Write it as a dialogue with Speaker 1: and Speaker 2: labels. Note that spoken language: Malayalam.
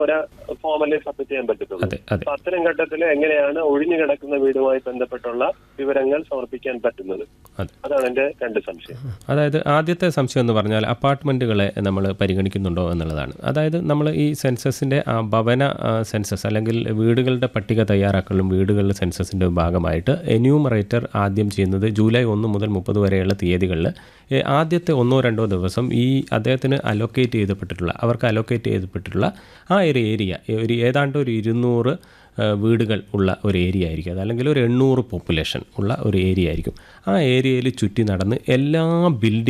Speaker 1: ഒരു ഫോമല്ലേ സബ്മിറ്റ് ചെയ്യാൻ പറ്റത്തുള്ളൂ
Speaker 2: അതെ അതെ
Speaker 1: അപ്പൊ അത്തരം ഘട്ടത്തിൽ എങ്ങനെയാണ് ഒഴിഞ്ഞു കിടക്കുന്ന വീടുമായി ബന്ധപ്പെട്ടുള്ള വിവരങ്ങൾ സമർപ്പിക്കാൻ പറ്റുന്നത്
Speaker 2: അതെ.
Speaker 1: അതാണ് എന്റെ രണ്ട് സംശയം
Speaker 2: അതായത് ആദ്യത്തെ സംശയം എന്ന് പറഞ്ഞാൽ അപ്പാർട്ട്മെൻറ്റുകളെ നമ്മൾ പരിഗണിക്കുന്നുണ്ടോ എന്നുള്ളതാണ് അതായത് നമ്മൾ ഈ സെൻസസിൻ്റെ ഭവന ആ, സെൻസസ് അല്ലെങ്കിൽ വീടുകളുടെ പട്ടിക തയ്യാറാക്കലും വീടുകളുടെ സെൻസസിൻ്റെ ഭാഗമായിട്ട് എന്യൂമറേറ്റർ ആദ്യം ചെയ്യുന്നത് ജൂലൈ ഒന്ന് മുതൽ മുപ്പത് വരെയുള്ള തീയതികളിൽ ആദ്യത്തെ ഒന്നോ രണ്ടോ ദിവസം ഈ അദ്ദേഹത്തിന് അലോക്കേറ്റ് ചെയ്തപ്പെട്ടിട്ടുള്ള അവർക്ക് അലോക്കേറ്റ് ചെയ്തപ്പെട്ടിട്ടുള്ള ആ ഒരു ഏരിയ ഒരു ഏതാണ്ട് ഒരു ഇരുന്നൂറ് ആ, വീടുകൾ ഉള്ള ഒരു ഏരിയ ആയിരിക്കും അതല്ലെങ്കിൽ ഒരു എണ്ണൂറ് പോപ്പുലേഷൻ ഉള്ള ഒരു ഏരിയ ആയിരിക്കും ആ ഏരിയയിൽ ചുറ്റി നടന്ന് എല്ലാ ബിൽഡിംഗ്